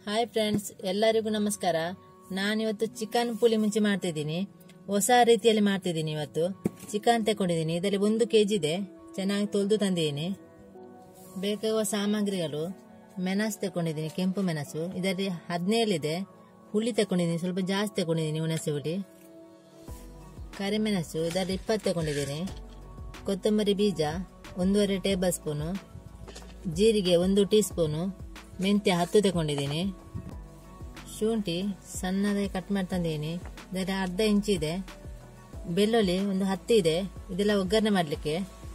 hi friends ಎಲ್ಲರಿಗೂ ನಮಸ್ಕಾರ ನಾನಿವತ್ತು ಚಿಕನ್ ಪುಳಿ ಮುಂಚೆ ಮಾಡ್ತಿದ್ದೀನಿ ಹೊಸ ರೀತಿಯಲ್ಲಿ ಮಾಡ್ತಿದ್ದೀನಿ ಇವತ್ತು ಚಿಕನ್ ತಗೊಂಡಿದ್ದೀನಿ ಇದರಲ್ಲಿ ಒಂದು ಕೆ ಜಿ ಇದೆ ಚೆನ್ನಾಗಿ ತೊಳೆದು ತಂದಿದ್ದೀನಿ ಬೇಕಾಗುವ ಸಾಮಗ್ರಿಗಳು ಮೆಣಸು ತಗೊಂಡಿದ್ದೀನಿ ಕೆಂಪು ಮೆಣಸು ಇದರಲ್ಲಿ ಹದಿನೇಳಿದೆ ಹುಳಿ ತಗೊಂಡಿದ್ದೀನಿ ಸ್ವಲ್ಪ ಜಾಸ್ತಿ ತಗೊಂಡಿದ್ದೀನಿ ಹುಣಸೆ ಹುಳಿ ಕರಿಮೆಣಸು ಇದರಲ್ಲಿ ಇಪ್ಪತ್ತು ತಗೊಂಡಿದ್ದೀನಿ ಕೊತ್ತಂಬರಿ ಬೀಜ ಒಂದೂವರೆ ಟೇಬಲ್ ಸ್ಪೂನು ಜೀರಿಗೆ ಒಂದು ಟೀ ಸ್ಪೂನು ಮೆಂತ್ಯ ಹತ್ತು ತಗೊಂಡಿದ್ದೀನಿ ಶುಂಠಿ ಸಣ್ಣದಾಗಿ ಕಟ್ ಮಾಡಿ ತಂದಿದ್ದೀನಿ ಇದರ ಅರ್ಧ ಇಂಚಿದೆ ಬೆಳ್ಳುಳ್ಳಿ ಒಂದು ಹತ್ತು ಇದೆ ಇದೆಲ್ಲ ಒಗ್ಗರಣೆ ಮಾಡಲಿಕ್ಕೆ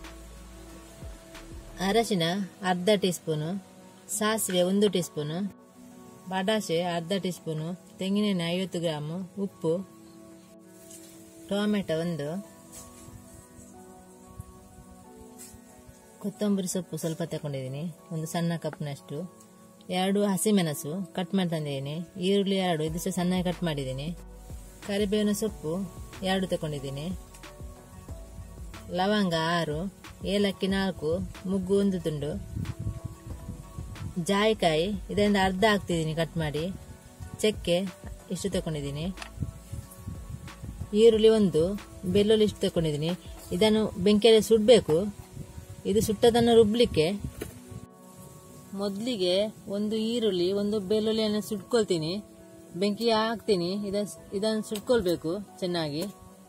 ಅರಶಿನ ಅರ್ಧ ಟೀ ಸ್ಪೂನು ಸಾಸಿವೆ ಒಂದು ಟೀ ಸ್ಪೂನು ಬಡಾಸೆ ಅರ್ಧ ಟೀ ಸ್ಪೂನು ತೆಂಗಿನೆಣ್ಣೆ ಐವತ್ತು ಗ್ರಾಮು ಉಪ್ಪು ಟೊಮೆಟೊ ಒಂದು ಕೊತ್ತಂಬರಿ ಸೊಪ್ಪು ಸ್ವಲ್ಪ ತಗೊಂಡಿದ್ದೀನಿ ಒಂದು ಸಣ್ಣ ಕಪ್ನಷ್ಟು ಎರಡು ಹಸಿಮೆಣಸು ಕಟ್ ಮಾಡಿ ತಂದಿದ್ದೀನಿ ಈರುಳ್ಳಿ ಎರಡು ಇದು ಸಹ ಸಣ್ಣಗೆ ಕಟ್ ಮಾಡಿದ್ದೀನಿ ಕರಿಬೇವಿನ ಸೊಪ್ಪು ಎರಡು ತಗೊಂಡಿದ್ದೀನಿ ಲವಂಗ ಆರು ಏಲಕ್ಕಿ ನಾಲ್ಕು ಮುಗ್ಗು ಒಂದು ತುಂಡು ಜಾಯಿಕಾಯಿ ಇದರಿಂದ ಅರ್ಧ ಹಾಕ್ತಿದ್ದೀನಿ ಕಟ್ ಮಾಡಿ ಚಕ್ಕೆ ಇಷ್ಟು ತಗೊಂಡಿದ್ದೀನಿ ಈರುಳ್ಳಿ ಒಂದು ಬೆಳ್ಳುಳ್ಳಿ ಇಷ್ಟು ತಗೊಂಡಿದ್ದೀನಿ ಇದನ್ನು ಬೆಂಕಿಯಲ್ಲಿ ಸುಡಬೇಕು ಇದು ಸುಟ್ಟದನ್ನು ರುಬ್ಲಿಕ್ಕೆ ಮೊದಲಿಗೆ ಒಂದು ಈರುಳ್ಳಿ ಒಂದು ಬೆಳ್ಳುಳ್ಳಿಯನ್ನು ಸುಟ್ಕೊಳ್ತೀನಿ ಬೆಂಕಿ ಹಾಕ್ತೀನಿ ಇದ ಇದನ್ನು ಸುಟ್ಕೊಳ್ಬೇಕು ಚೆನ್ನಾಗಿ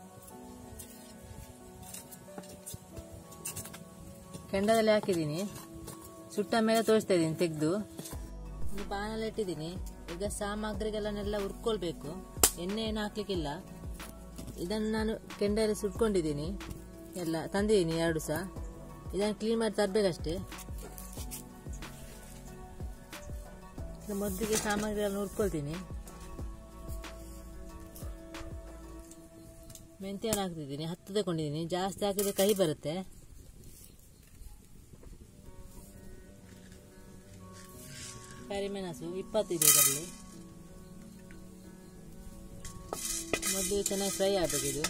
ಕೆಂಡದಲ್ಲಿ ಹಾಕಿದ್ದೀನಿ ಸುಟ್ಟ ಮೇಲೆ ತೋರಿಸ್ತಾ ಇದ್ದೀನಿ ತೆಗೆದು ಒಂದು ಬಾಣಲ್ಲಿ ಇಟ್ಟಿದ್ದೀನಿ ಈಗ ಸಾಮಗ್ರಿಗಳನ್ನೆಲ್ಲ ಹುರ್ಕೊಳ್ಬೇಕು ಎಣ್ಣೆ ಏನು ಹಾಕ್ಲಿಕ್ಕಿಲ್ಲ ಇದನ್ನು ನಾನು ಕೆಂಡದಲ್ಲಿ ಸುಟ್ಕೊಂಡಿದ್ದೀನಿ ಎಲ್ಲ ತಂದಿದ್ದೀನಿ ಎರಡು ಸಹ ಇದನ್ನು ಕ್ಲೀನ್ ಮಾಡಿ ತರಬೇಕಷ್ಟೇ ಮೊದಲಿಗೆ ಸಾಮಗ್ರಿಗಳನ್ನು ಹುರ್ಕೊಳ್ತೀನಿ ಮೆಂತ್ಯ ಹಾಕ್ತಿದ್ದೀನಿ ಹತ್ತು ತಗೊಂಡಿದ್ದೀನಿ ಜಾಸ್ತಿ ಹಾಕಿದ್ರೆ ಕಹಿ ಬರುತ್ತೆ ಕರಿಮೆಣಸು ಇಪ್ಪತ್ತಿದೆ ಇದರಲ್ಲಿ ಮೊದಲು ಚೆನ್ನಾಗಿ ಫ್ರೈ ಆಗಬೇಕು ಇದು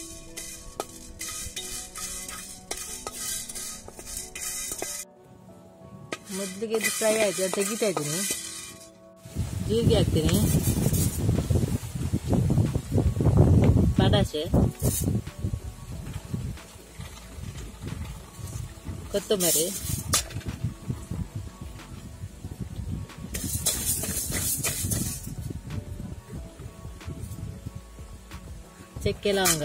ಮೊದಲಿಗೆ ಇದು ಫ್ರೈ ಆಯಿತು ಅದು ತೆಗಿತಾ ಇದ್ದೀನಿ ಜೀರಿಗೆ ಹಾಕ್ತೀನಿ ಬಡಾಸೆ ಕೊತ್ತಂಬರಿ ಚಕ್ಕೆ ಲವಂಗ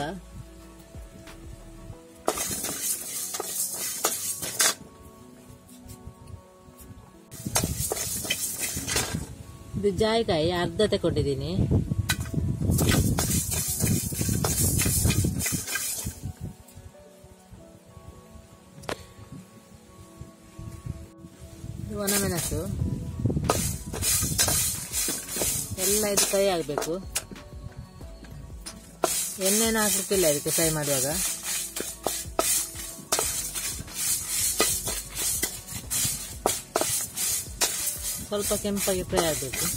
ಇದು ಜಾಯಿಕಾಯಿ ಅರ್ಧ ತಗೊಂಡಿದ್ದೀನಿ ಇದು ಒಣಮೆಣಸು ಎಲ್ಲ ಇದು ಫ್ರೈ ಆಗಬೇಕು ಎಣ್ಣೆನ ಹಾಕ್ಲಿಕ್ಕಿಲ್ಲ ಇದಕ್ಕೆ ಫ್ರೈ ಮಾಡುವಾಗ ಸ್ವಲ್ಪ ಕೆಂಪಾಗಿ ಫ್ರೈ ಆಗಬೇಕು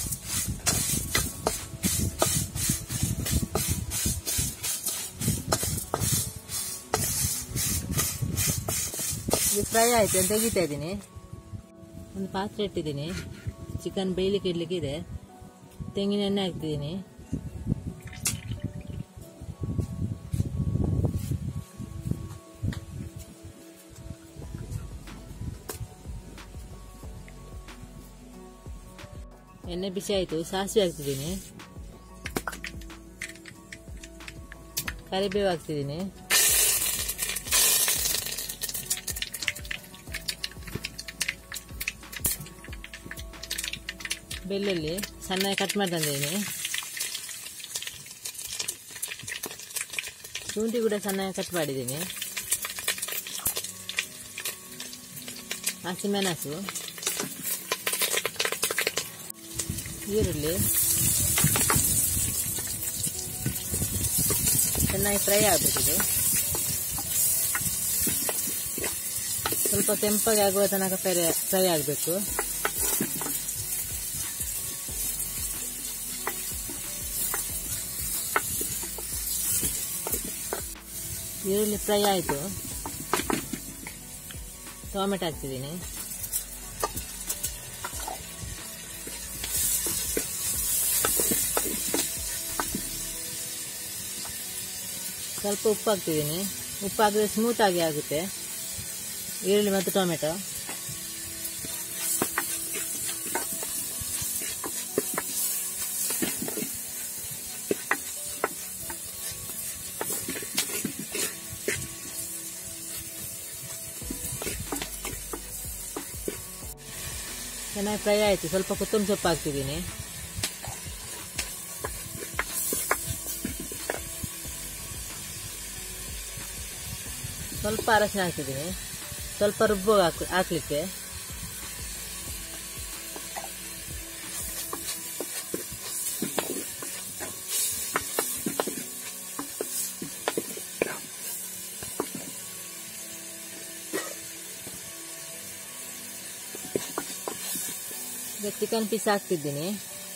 ಇದು ಫ್ರೈ ಆಯ್ತು ಅಂತ ತೆಗಿತಾ ಇದ್ದೀನಿ ಒಂದು ಪಾತ್ರೆ ಇಟ್ಟಿದ್ದೀನಿ ಚಿಕನ್ ಬೇಯಲಿಕ್ಕೆ ಇಡ್ಲಿಕ್ಕೆ ಇದೆ ತೆಂಗಿನ ಎಣ್ಣೆ ಹಾಕ್ತಿದ್ದೀನಿ ಎಣ್ಣೆ ಬಿಸಿ ಆಯಿತು ಸಾಸಿವೆ ಹಾಕ್ತಿದ್ದೀನಿ ಕರಿಬೇವು ಹಾಕ್ತಿದ್ದೀನಿ ಬೆಳ್ಳುಳ್ಳಿ ಸಣ್ಣಗೆ ಕಟ್ ಮಾಡಿ ತಂದಿದ್ದೀನಿ ಶುಂಠಿ ಕೂಡ ಸಣ್ಣಗೆ ಕಟ್ ಮಾಡಿದ್ದೀನಿ ಹಸಿಮೆಣಸು ಈರುಳ್ಳಿ ಚೆನ್ನಾಗಿ ಫ್ರೈ ಆಗಬೇಕಿದೆ ಸ್ವಲ್ಪ ಕೆಂಪಾಗಿ ಆಗುವ ತನಕ ಫ್ರೈ ಫ್ರೈ ಆಗಬೇಕು ಈರುಳ್ಳಿ ಫ್ರೈ ಆಯಿತು ಟೊಮೆಟೊ ಹಾಕ್ತಿದ್ದೀನಿ ಸ್ವಲ್ಪ ಉಪ್ಪು ಹಾಕ್ತಿದ್ದೀನಿ ಉಪ್ಪು ಹಾಕಿದ್ರೆ ಸ್ಮೂತ್ ಆಗಿ ಆಗುತ್ತೆ ಈರುಳ್ಳಿ ಮತ್ತು ಟೊಮೆಟೊ ಚೆನ್ನಾಗಿ ಫ್ರೈ ಆಯಿತು ಸ್ವಲ್ಪ ಕೊತ್ತಂಬರಿ ಸೊಪ್ಪು ಹಾಕ್ತಿದ್ದೀನಿ ಸ್ವಲ್ಪ ಅರಶಿನ ಹಾಕ್ತಿದ್ದೀನಿ ಸ್ವಲ್ಪ ರುಬ್ಬು ಹಾಕ್ ಹಾಕ್ಲಿಕ್ಕೆ ಈಗ ಚಿಕನ್ ಪೀಸ್ ಹಾಕ್ತಿದ್ದೀನಿ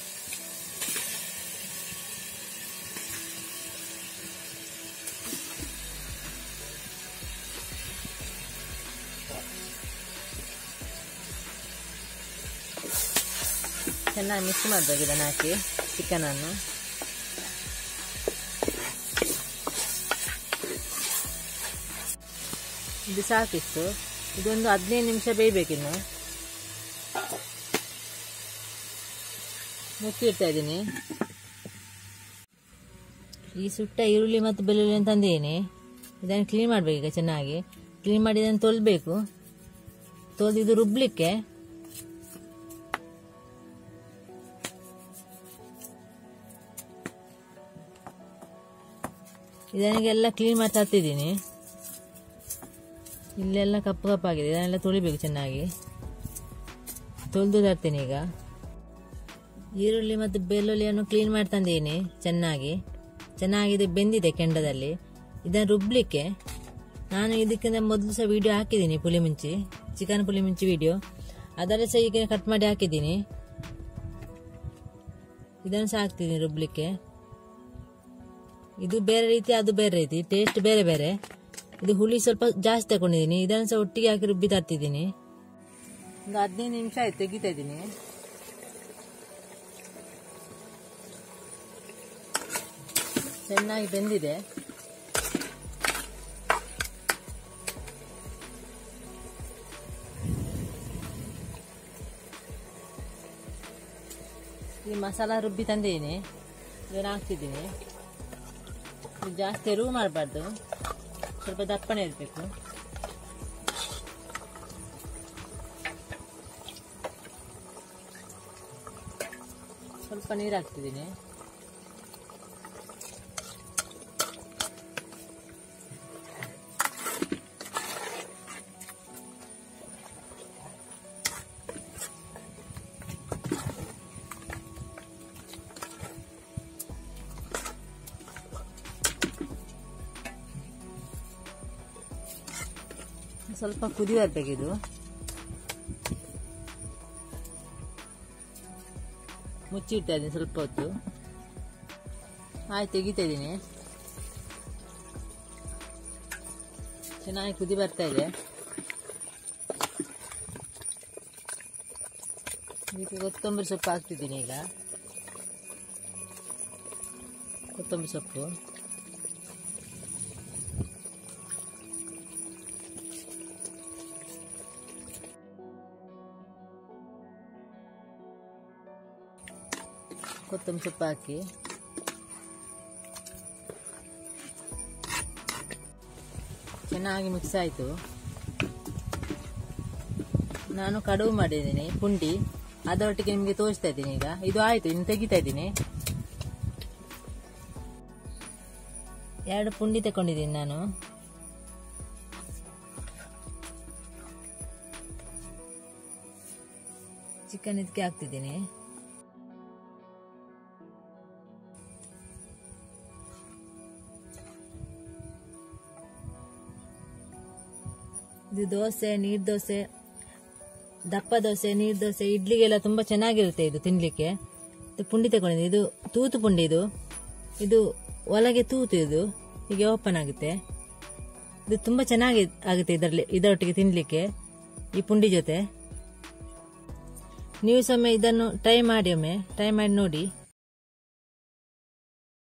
ಚೆನ್ನಾಗಿ ಮಿಕ್ಸ್ ಮಾಡಬೇಕು ಇದನ್ನು ಹಾಕಿ ಚಿಕನನ್ನು ಇದು ಸಾಕಿಷ್ಟು ಇದೊಂದು ಹದಿನೈದು ನಿಮಿಷ ಬೇಯಬೇಕಿನ್ನು ಮುಚ್ಚಿ ಇಡ್ತಾ ಇದ್ದೀನಿ ಈ ಸುಟ್ಟ ಈರುಳ್ಳಿ ಮತ್ತು ಬೆಳ್ಳುಳ್ಳಿ ತಂದಿದ್ದೀನಿ ಇದನ್ನು ಕ್ಲೀನ್ ಮಾಡಬೇಕು ಈಗ ಚೆನ್ನಾಗಿ ಕ್ಲೀನ್ ಮಾಡಿ ಇದನ್ನು ತೊಳ್ಬೇಕು ತೊಳೆದು ಇದು ರುಬ್ಲಿಕ್ಕೆ ಇದನ್ನೆಲ್ಲ ಕ್ಲೀನ್ ಮಾಡಿ ತರ್ತಿದ್ದೀನಿ ಇಲ್ಲೆಲ್ಲ ಕಪ್ಪು ಕಪ್ಪಾಗಿದೆ ಇದನ್ನೆಲ್ಲ ತೊಳಿಬೇಕು ಚೆನ್ನಾಗಿ ತೊಳೆದು ತರ್ತೀನಿ ಈಗ ಈರುಳ್ಳಿ ಮತ್ತು ಬೆಳ್ಳುಳ್ಳಿಯನ್ನು ಕ್ಲೀನ್ ಮಾಡಿ ತಂದಿದ್ದೀನಿ ಚೆನ್ನಾಗಿ ಚೆನ್ನಾಗಿದೆ ಬೆಂದಿದೆ ಕೆಂಡದಲ್ಲಿ ಇದನ್ನು ರುಬ್ಲಿಕ್ಕೆ ನಾನು ಇದಕ್ಕಿಂತ ಮೊದಲು ಸಹ ವಿಡಿಯೋ ಹಾಕಿದ್ದೀನಿ ಪುಳಿ ಮುಂಚಿ ಚಿಕನ್ ಪುಳಿ ಮುಂಚಿ ವಿಡಿಯೋ ಅದರಲ್ಲಿ ಸಹ ಈಗ ಕಟ್ ಮಾಡಿ ಹಾಕಿದ್ದೀನಿ ಇದನ್ನು ಸಹ ಹಾಕ್ತಿದ್ದೀನಿ ರುಬ್ಲಿಕ್ಕೆ ಇದು ಬೇರೆ ರೀತಿ ಅದು ಬೇರೆ ರೀತಿ ಟೇಸ್ಟ್ ಬೇರೆ ಬೇರೆ ಇದು ಹುಳಿ ಸ್ವಲ್ಪ ಜಾಸ್ತಿ ತಗೊಂಡಿದ್ದೀನಿ ಇದನ್ನು ಸಹ ಒಟ್ಟಿಗೆ ಹಾಕಿ ರುಬ್ಬಿ ತರ್ತಿದ್ದೀನಿ ಒಂದು ಹದಿನೈದು ನಿಮಿಷ ಆಯ್ತು ತೆಗಿತಾ ಇದ್ದೀನಿ ಚೆನ್ನಾಗಿ ಬೆಂದಿದೆ ಈ ಮಸಾಲ ರುಬ್ಬಿ ತಂದಿದ್ದೀನಿ ಇದನ್ನು ಹಾಕ್ತಿದ್ದೀನಿ ಇದು ಜಾಸ್ತಿ ಎರುವು ಮಾಡಬಾರ್ದು ಸ್ವಲ್ಪ ದಪ್ಪನೆ ಇರಬೇಕು ಸ್ವಲ್ಪ ನೀರು ಹಾಕ್ತಿದ್ದೀನಿ ಸ್ವಲ್ಪ ಕುದಿ ಬರ್ಬೇಕಿದು ಮುಚ್ಚಿಡ್ತಾ ಇದ್ದೀನಿ ಸ್ವಲ್ಪ ಹೊತ್ತು ಆಯ್ತು ತೆಗಿತಾ ಇದ್ದೀನಿ ಚೆನ್ನಾಗಿ ಕುದಿ ಬರ್ತಾ ಇದೆ ಇದಕ್ಕೆ ಕೊತ್ತಂಬರಿ ಸೊಪ್ಪು ಹಾಕ್ತಿದ್ದೀನಿ ಈಗ ಕೊತ್ತಂಬರಿ ಸೊಪ್ಪು ಕೊತ್ತಂಬರಿ ಸೊಪ್ಪು ಹಾಕಿ ಚೆನ್ನಾಗಿ ಮಿಕ್ಸ್ ಆಯಿತು ನಾನು ಕಡುಬು ಮಾಡಿದ್ದೀನಿ ಪುಂಡಿ ಅದರೊಟ್ಟಿಗೆ ನಿಮಗೆ ತೋರಿಸ್ತಾ ಇದ್ದೀನಿ ಈಗ ಇದು ಆಯಿತು ಇನ್ನು ತೆಗಿತಾ ಇದ್ದೀನಿ ಎರಡು ಪುಂಡಿ ತಗೊಂಡಿದ್ದೀನಿ ನಾನು ಚಿಕನ್ ಇದಕ್ಕೆ ಹಾಕ್ತಿದ್ದೀನಿ ಇದು ದೋಸೆ ನೀರ್ ದೋಸೆ ದಪ್ಪ ದೋಸೆ ನೀರ್ ದೋಸೆ ಇಡ್ಲಿಗೆಲ್ಲ ತುಂಬಾ ಚೆನ್ನಾಗಿರುತ್ತೆ ಇದು ತಿನ್ಲಿಕ್ಕೆ ಇದು ಪುಂಡಿ ತಗೊಂಡಿದೆ ಇದು ತೂತು ಪುಂಡಿ ಇದು ಇದು ಒಳಗೆ ತೂತು ಇದು ಹೀಗೆ ಓಪನ್ ಆಗುತ್ತೆ ಇದು ತುಂಬಾ ಚೆನ್ನಾಗಿ ಆಗುತ್ತೆ ಇದರಲ್ಲಿ ಇದರೊಟ್ಟಿಗೆ ತಿನ್ಲಿಕ್ಕೆ ಈ ಪುಂಡಿ ಜೊತೆ ನೀವು ಸೊಮ್ಮೆ ಇದನ್ನು ಟ್ರೈ ಮಾಡಿ ಒಮ್ಮೆ ಟ್ರೈ ಮಾಡಿ ನೋಡಿ